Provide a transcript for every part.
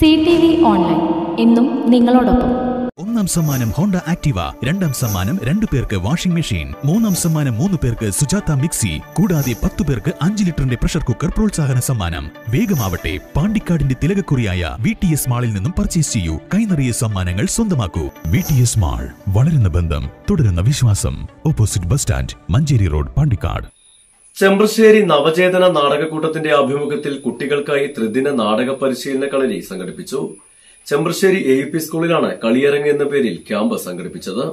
C T V online എന്നും നിങ്ങളോടൊപ്പം ഒന്നാം സമ്മാനം ഹോണ്ട ആക്ടിവ രണ്ടാം സമ്മാനം രണ്ടു പേർക്ക് വാഷിംഗ് മെഷീൻ മൂന്നാം സമ്മാനം മൂന്ന് പേർക്ക് സുജാത മിക്സി കൂടാതെ പത്തു പേർക്ക് അഞ്ച് ലിറ്ററിന്റെ പ്രഷർ കുക്കർ പ്രോത്സാഹന സമ്മാനം വേഗമാവട്ടെ പാണ്ടിക്കാടിന്റെ തിലകക്കുറിയായ വി ടി എസ് മാളിൽ നിന്നും പർച്ചേസ് ചെയ്യൂ കൈനിറിയ സമ്മാനങ്ങൾ സ്വന്തമാക്കൂ വി ടി എസ് മാൾ വളരുന്ന ബന്ധം തുടരുന്ന വിശ്വാസം opposite bus stand Manjeri road Pandikkad Chembrassery Navachethana നാടകക്കൂട്ടത്തിന്റെ ആഭിമുഖ്യത്തിൽ കുട്ടികൾക്കായി ത്രിദിന നാടക പരിശീലന കളരി സംഘടിപ്പിച്ചു ചെമ്പ്രശ്ശേരി എ യു പി സ്കൂളിലാണ് കളിയരങ്ങ് എന്ന പേരിൽ ക്യാമ്പ് സംഘടിപ്പിച്ചത്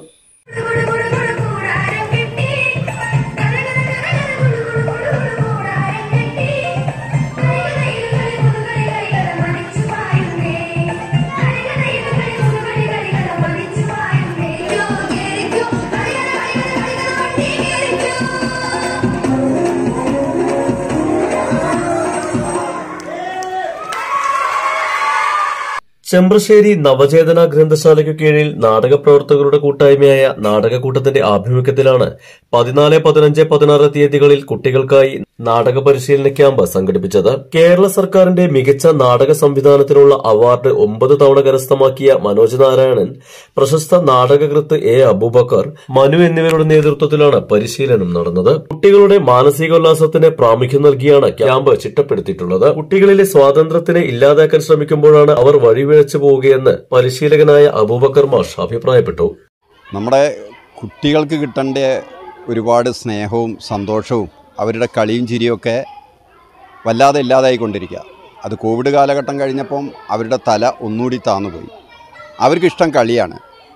ചെമ്പ്രശ്ശേരി നവചേതന ഗ്രന്ഥശാലയ്ക്കു കീഴിൽ നാടക പ്രവർത്തകരുടെ കൂട്ടായ്മയായ നാടകക്കൂട്ടത്തിന്റെ ആഭിമുഖ്യത്തിലാണ് പതിനാല് പതിനഞ്ച് പതിനാറ് തീയതികളിൽ കുട്ടികൾക്കായി നാടക പരിശീലന ക്യാമ്പ് സംഘടിപ്പിച്ചത് കേരള സർക്കാരിന്റെ മികച്ച നാടക സംവിധാനത്തിനുള്ള അവാർഡ് ഒമ്പത് തവണ കരസ്ഥമാക്കിയ മനോജ് നാരായണൻ പ്രശസ്ത നാടകകൃത്ത് എ അബൂബക്കർ മനു എന്നിവരുടെ നേതൃത്വത്തിലാണ് പരിശീലനം നടന്നത് കുട്ടികളുടെ മാനസികോല്ലാസത്തിന് പ്രാമുഖ്യം നൽകിയാണ് ക്യാമ്പ് ചിട്ടപ്പെടുത്തിയിട്ടുള്ളത് കുട്ടികളിലെ സ്വാതന്ത്ര്യത്തിനെ ഇല്ലാതാക്കാൻ ശ്രമിക്കുമ്പോഴാണ് അവർ വഴിവിഴച്ചു പോവുകയെന്ന് പരിശീലകനായ അബൂബക്കർ മാഷ് അഭിപ്രായപ്പെട്ടു നമ്മുടെ കുട്ടികൾക്ക് കിട്ടേണ്ട ഒരുപാട് സ്നേഹവും സന്തോഷവും അവരുടെ കളിയും ചിരിയൊക്കെ വല്ലാതെ ഇല്ലാതായിക്കൊണ്ടിരിക്കുക അത് കോവിഡ് കാലഘട്ടം കഴിഞ്ഞപ്പം അവരുടെ തല ഒന്നുകൂടി താന്നുപോയി അവർക്കിഷ്ടം കളിയാണ്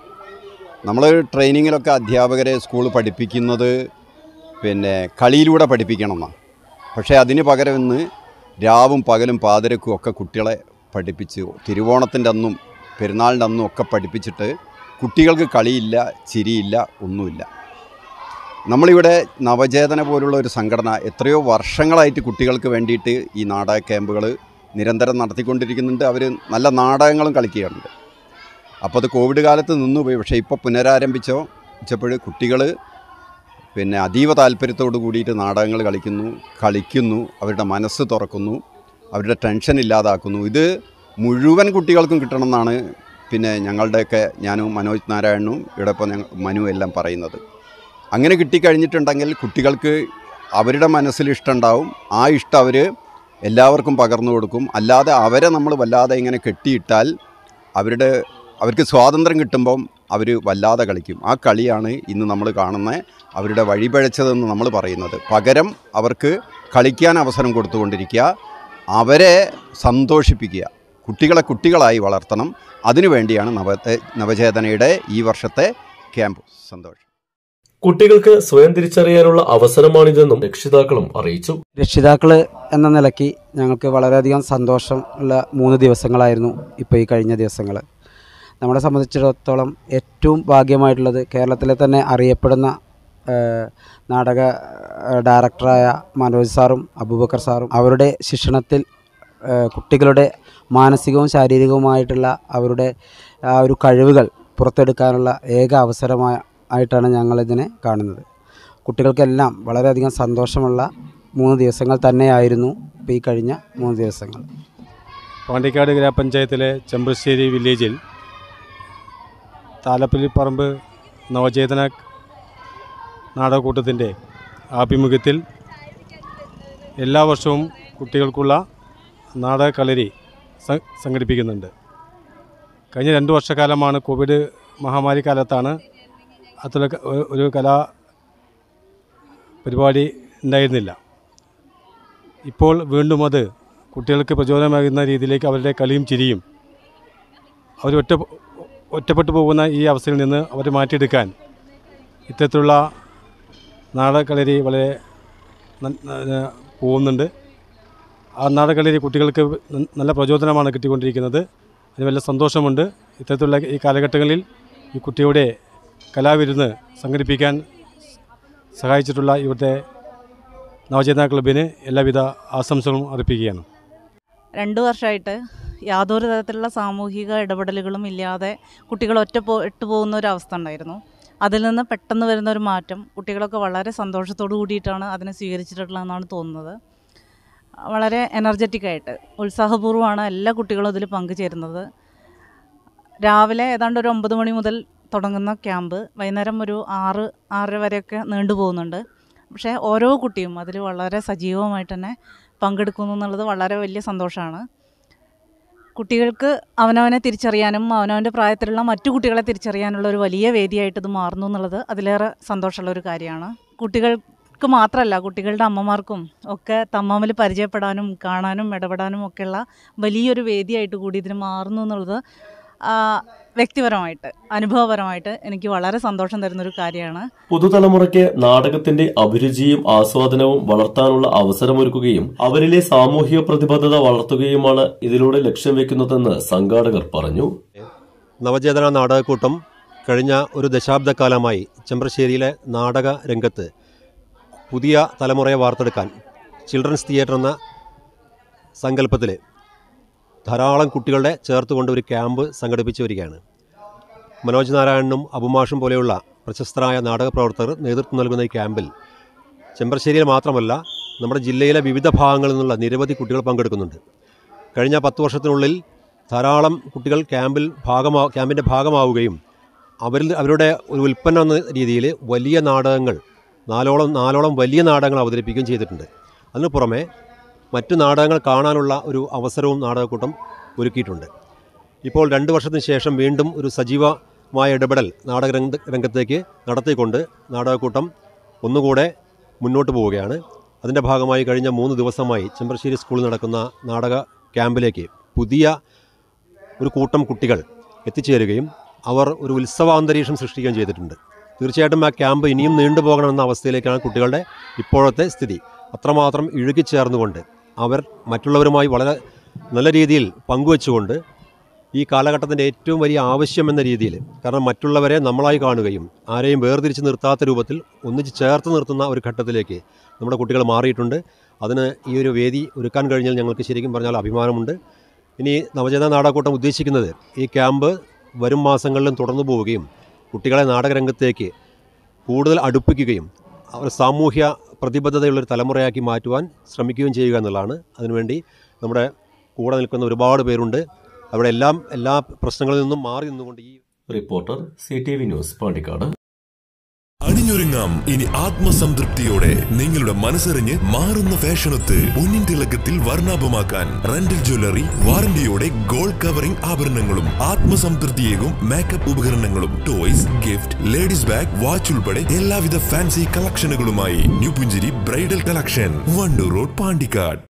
നമ്മൾ ട്രെയിനിങ്ങിലൊക്കെ അധ്യാപകരെ സ്കൂൾ പഠിപ്പിക്കുന്നത് പിന്നെ കളിയിലൂടെ പഠിപ്പിക്കണം എന്നാണ് പക്ഷേ അതിന് പകരം ഇന്ന് രാവും പകലും പാതിരക്കും ഒക്കെ കുട്ടികളെ പഠിപ്പിച്ച് തിരുവോണത്തിൻ്റെ അന്നും പെരുന്നാളിൻ്റെ അന്നും ഒക്കെ പഠിപ്പിച്ചിട്ട് കുട്ടികൾക്ക് കളിയില്ല ചിരിയില്ല ഒന്നുമില്ല നമ്മളിവിടെ നവചേതന പോലുള്ള ഒരു സംഘടന എത്രയോ വർഷങ്ങളായിട്ട് കുട്ടികൾക്ക് വേണ്ടിയിട്ട് ഈ നാടക ക്യാമ്പുകൾ നിരന്തരം നടത്തിക്കൊണ്ടിരിക്കുന്നുണ്ട് അവർ നല്ല നാടകങ്ങളും കളിക്കുകയുണ്ട് അപ്പോൾ അത് കോവിഡ് കാലത്ത് നിന്നുപോയി പക്ഷേ ഇപ്പോൾ പുനരാരംഭിച്ചോ വെച്ചപ്പോൾ കുട്ടികൾ പിന്നെ അതീവ താല്പര്യത്തോട് കൂടിയിട്ട് നാടകങ്ങൾ കളിക്കുന്നു കളിക്കുന്നു അവരുടെ മനസ്സ് തുറക്കുന്നു അവരുടെ ടെൻഷൻ ഇല്ലാതാക്കുന്നു ഇത് മുഴുവൻ കുട്ടികൾക്കും കിട്ടണമെന്നാണ് പിന്നെ ഞങ്ങളുടെയൊക്കെ ഞാനും മനോജ് നാരായണനും ഇവിടെ ഇപ്പോൾ ഞങ്ങൾ മനു എല്ലാം പറയുന്നത് അങ്ങനെ കിട്ടിക്കഴിഞ്ഞിട്ടുണ്ടെങ്കിൽ കുട്ടികൾക്ക് അവരുടെ മനസ്സിൽ ഇഷ്ടമുണ്ടാവും ആ ഇഷ്ടം അവർ എല്ലാവർക്കും പകർന്നു കൊടുക്കും അല്ലാതെ അവരെ നമ്മൾ വല്ലാതെ ഇങ്ങനെ കെട്ടിയിട്ടാൽ അവരുടെ അവർക്ക് സ്വാതന്ത്ര്യം കിട്ടുമ്പം അവർ വല്ലാതെ കളിക്കും ആ കളിയാണ് ഇന്ന് നമ്മൾ കാണുന്ന അവരുടെ വഴിപഴച്ചതെന്ന് നമ്മൾ പറയുന്നത് പകരം അവർക്ക് കളിക്കാൻ അവസരം കൊടുത്തുകൊണ്ടിരിക്കുക അവരെ സന്തോഷിപ്പിക്കുക കുട്ടികളെ കുട്ടികളായി വളർത്തണം അതിനുവേണ്ടിയാണ് നവ നവചേതനയുടെ ഈ വർഷത്തെ ക്യാമ്പ് സന്തോഷം കുട്ടികൾക്ക് സ്വയം തിരിച്ചറിയാനുള്ള അവസരമാണിതെന്നും രക്ഷിതാക്കളും അറിയിച്ചു രക്ഷിതാക്കൾ എന്ന നിലയ്ക്ക് ഞങ്ങൾക്ക് വളരെയധികം സന്തോഷം ഉള്ള മൂന്ന് ദിവസങ്ങളായിരുന്നു ഇപ്പോൾ ഈ കഴിഞ്ഞ ദിവസങ്ങൾ നമ്മളെ സംബന്ധിച്ചിടത്തോളം ഏറ്റവും ഭാഗ്യമായിട്ടുള്ളത് കേരളത്തിലെ തന്നെ അറിയപ്പെടുന്ന ഏഹ്, നാടക ഏഹ്, ഡയറക്ടറായ മനോജ് സാറും അബൂബക്കർ സാറും അവരുടെ ശിക്ഷണത്തിൽ ഏഹ്, കുട്ടികളുടെ മാനസികവും ശാരീരികവുമായിട്ടുള്ള അവരുടെ ആ ഒരു കഴിവുകൾ പുറത്തെടുക്കാനുള്ള ഏക അവസരമായ ആയിട്ടാണ് ഞങ്ങളിതിനെ കാണുന്നത് കുട്ടികൾക്കെല്ലാം വളരെയധികം സന്തോഷമുള്ള മൂന്ന് ദിവസങ്ങൾ തന്നെയായിരുന്നു ഇപ്പോൾ ഈ കഴിഞ്ഞ മൂന്ന് ദിവസങ്ങൾ പാണ്ടിക്കാട് ഗ്രാമപഞ്ചായത്തിലെ ചെമ്പ്രശ്ശേരി വില്ലേജിൽ താലപ്പള്ളിപ്പറമ്പ് നവചേതന നാടകക്കൂട്ടത്തിൻ്റെ ആഭിമുഖ്യത്തിൽ എല്ലാ വർഷവും കുട്ടികൾക്കുള്ള നാടക കളരി സ- സംഘടിപ്പിക്കുന്നുണ്ട് കഴിഞ്ഞ രണ്ട് വർഷക്കാലമാണ് കോവിഡ് മഹാമാരി കാലത്താണ് അത്ര ഒരു കലാ പരിപാടി ഉണ്ടായിരുന്നില്ല ഇപ്പോൾ വീണ്ടും അത് കുട്ടികൾക്ക് പ്രചോദനമാകുന്ന രീതിയിലേക്ക് അവരുടെ കളിയും ചിരിയും അവർ ഒറ്റ ഒറ്റപ്പെട്ടു പോകുന്ന ഈ അവസ്ഥയിൽ നിന്ന് അവരെ മാറ്റിയെടുക്കാൻ ഇത്തരത്തിലുള്ള നാടകക്കളരി വളരെ ന- ന- പോകുന്നുണ്ട് ആ നാടകക്കളരി കുട്ടികൾക്ക് ന- നല്ല പ്രചോദനമാണ് കിട്ടിക്കൊണ്ടിരിക്കുന്നത് അതിന് വലിയ സന്തോഷമുണ്ട് ഇത്തരത്തിലുള്ള ഈ കാലഘട്ടങ്ങളിൽ ഈ കുട്ടിയുടെ കലാവിരുന്ന് സംഘടിപ്പിക്കാൻ സഹായിച്ചിട്ടുള്ള ഇവിടുത്തെ നവചേതന ക്ലബിന് എല്ലാവിധ ആശംസകളും അർപ്പിക്കുകയാണ് രണ്ട് വർഷമായിട്ട് യാതൊരു തരത്തിലുള്ള സാമൂഹിക ഇടപെടലുകളും ഇല്ലാതെ കുട്ടികൾ ഒറ്റ പോ ഇട്ടു പോകുന്ന ഒരു അവസ്ഥ ഉണ്ടായിരുന്നു അതിൽ നിന്ന് പെട്ടെന്ന് വരുന്ന ഒരു മാറ്റം കുട്ടികളൊക്കെ വളരെ സന്തോഷത്തോടു കൂടിയിട്ടാണ് അതിനെ സ്വീകരിച്ചിട്ടുള്ളതെന്നാണ് തോന്നുന്നത് വളരെ എനർജറ്റിക് ആയിട്ട് ഉത്സാഹപൂർവ്വമാണ് എല്ലാ കുട്ടികളും ഇതിൽ പങ്കുചേരുന്നത് രാവിലെ ഏതാണ്ട് ഒരു ഒമ്പത് മണി മുതൽ തുടങ്ങുന്ന ക്യാമ്പ് വൈകുന്നേരം ഒരു ആറ് ആറര വരെയൊക്കെ നീണ്ടു പോകുന്നുണ്ട് പക്ഷേ ഓരോ കുട്ടിയും അതിൽ വളരെ സജീവമായിട്ട് തന്നെ പങ്കെടുക്കുന്നു എന്നുള്ളത് വളരെ വലിയ സന്തോഷമാണ് കുട്ടികൾക്ക് അവനവനെ തിരിച്ചറിയാനും അവനവൻ്റെ പ്രായത്തിലുള്ള മറ്റു കുട്ടികളെ തിരിച്ചറിയാനുള്ള ഒരു വലിയ വേദിയായിട്ട് ഇത് മാറുന്നു എന്നുള്ളത് അതിലേറെ സന്തോഷമുള്ള ഒരു കാര്യമാണ് കുട്ടികൾക്ക് മാത്രമല്ല കുട്ടികളുടെ അമ്മമാർക്കും ഒക്കെ തമ്മിൽ പരിചയപ്പെടാനും കാണാനും ഇടപെടാനും ഒക്കെയുള്ള വലിയൊരു വേദിയായിട്ട് കൂടി ഇതിന് മാറുന്നു എന്നുള്ളത് ആ, വ്യക്തിപരമായിട്ട് അനുഭവപരമായിട്ട് എനിക്ക് വളരെ സന്തോഷം തരുന്നൊരു കാര്യമാണ് പുതുതലമുറയ്ക്ക് നാടകത്തിന്റെ അഭിരുചിയും ആസ്വാദനവും വളർത്താനുള്ള അവസരമൊരുക്കുകയും അവരിലെ സാമൂഹിക പ്രതിബദ്ധത വളർത്തുകയുമാണ് ഇതിലൂടെ ലക്ഷ്യം വെക്കുന്നതെന്ന് സംഘാടകർ പറഞ്ഞു നവചേതന നാടകക്കൂട്ടം കഴിഞ്ഞ ഒരു ദശാബ്ദക്കാലമായി ചെമ്പ്രശ്ശേരിയിലെ നാടക രംഗത്ത് പുതിയ തലമുറയെ വാർത്തെടുക്കാൻ ചിൽഡ്രൻസ് തിയേറ്റർ എന്ന സങ്കല്പത്തിൽ ധാരാളം കുട്ടികളുടെ ചേർത്തുകൊണ്ട് ഒരു ക്യാമ്പ് സംഘടിപ്പിച്ചു വരികയാണ് മനോജ് നാരായണനും അബുമാഷും പോലെയുള്ള പ്രശസ്തരായ നാടക പ്രവർത്തകർ നേതൃത്വം നൽകുന്ന ഈ ക്യാമ്പിൽ ചെമ്പ്രശ്ശേരിയിൽ മാത്രമല്ല നമ്മുടെ ജില്ലയിലെ വിവിധ ഭാഗങ്ങളിൽ നിന്നുള്ള നിരവധി കുട്ടികൾ പങ്കെടുക്കുന്നുണ്ട് കഴിഞ്ഞ പത്ത് വർഷത്തിനുള്ളിൽ ധാരാളം കുട്ടികൾ ക്യാമ്പിൽ ഭാഗമാ ക്യാമ്പിൻ്റെ ഭാഗമാവുകയും അവരിൽ അവരുടെ ഒരു ഉൽപ്പന്നം എന്ന രീതിയിൽ വലിയ നാടകങ്ങൾ നാലോളം നാലോളം വലിയ നാടകങ്ങൾ അവതരിപ്പിക്കുകയും ചെയ്തിട്ടുണ്ട് അതിനു പുറമെ മറ്റു നാടകങ്ങൾ കാണാനുള്ള ഒരു അവസരവും നാടകക്കൂട്ടം ഒരുക്കിയിട്ടുണ്ട് ഇപ്പോൾ രണ്ട് വർഷത്തിന് ശേഷം വീണ്ടും ഒരു സജീവമായ ഇടപെടൽ നാടക രംഗ രംഗത്തേക്ക് നടത്തിക്കൊണ്ട് നാടകക്കൂട്ടം ഒന്നുകൂടെ മുന്നോട്ട് പോവുകയാണ് അതിൻ്റെ ഭാഗമായി കഴിഞ്ഞ മൂന്ന് ദിവസമായി ചെമ്പ്രശ്ശേരി സ്കൂളിൽ നടക്കുന്ന നാടക ക്യാമ്പിലേക്ക് പുതിയ ഒരു കൂട്ടം കുട്ടികൾ എത്തിച്ചേരുകയും അവർ ഒരു ഉത്സവാന്തരീക്ഷം സൃഷ്ടിക്കുകയും ചെയ്തിട്ടുണ്ട് തീർച്ചയായിട്ടും ആ ക്യാമ്പ് ഇനിയും നീണ്ടുപോകണമെന്ന അവസ്ഥയിലേക്കാണ് കുട്ടികളുടെ ഇപ്പോഴത്തെ സ്ഥിതി അത്രമാത്രം ഇഴുകിച്ചേർന്നുകൊണ്ട് അവർ മറ്റുള്ളവരുമായി വളരെ നല്ല രീതിയിൽ പങ്കുവെച്ചുകൊണ്ട് ഈ കാലഘട്ടത്തിൻ്റെ ഏറ്റവും വലിയ ആവശ്യം എന്ന രീതിയിൽ കാരണം മറ്റുള്ളവരെ നമ്മളായി കാണുകയും ആരെയും വേർതിരിച്ച് നിർത്താത്ത രൂപത്തിൽ ഒന്നിച്ച് ചേർത്ത് നിർത്തുന്ന ഒരു ഘട്ടത്തിലേക്ക് നമ്മുടെ കുട്ടികൾ മാറിയിട്ടുണ്ട് അതിന് ഈ ഒരു വേദി ഒരുക്കാൻ കഴിഞ്ഞാൽ ഞങ്ങൾക്ക് ശരിക്കും പറഞ്ഞാൽ അഭിമാനമുണ്ട് ഇനി നവചേതന നാടകക്കൂട്ടം ഉദ്ദേശിക്കുന്നത് ഈ ക്യാമ്പ് വരും മാസങ്ങളിലും തുടർന്നു പോവുകയും കുട്ടികളെ നാടകരംഗത്തേക്ക് കൂടുതൽ അടുപ്പിക്കുകയും അവർ സാമൂഹ്യ പ്രതിബദ്ധതയുള്ളൊരു തലമുറയാക്കി മാറ്റുവാൻ ശ്രമിക്കുകയും ചെയ്യുക എന്നുള്ളതാണ് അതിനുവേണ്ടി നമ്മുടെ കൂടെ നിൽക്കുന്ന ഒരുപാട് പേരുണ്ട് അവിടെ എല്ലാം എല്ലാ പ്രശ്നങ്ങളിൽ നിന്നും മാറി നിന്നുകൊണ്ട് ഈ reporter C T V news Pandikkad അണിഞ്ഞൊരുങ്ങാം ഇനി ആത്മസംതൃപ്തിയോടെ നിങ്ങളുടെ മനസ്സറിഞ്ഞ് മാറുന്ന ഫാഷനൊത്ത് പൊന്നിൻ തിളക്കത്തിൽ വർണ്ണാഭമാക്കാൻ റെന്റൽ ജ്വല്ലറി വാറന്റിയോടെ ഗോൾഡ് കവറിംഗ് ആഭരണങ്ങളും ആത്മസംതൃപ്തിയേകും മേക്കപ്പ് ഉപകരണങ്ങളും toys gift ladies bag watch ഉൾപ്പെടെ എല്ലാവിധ ഫാൻസി കളക്ഷനുകളുമായി new Punchiri bridal collection Wandoor road Pandikkad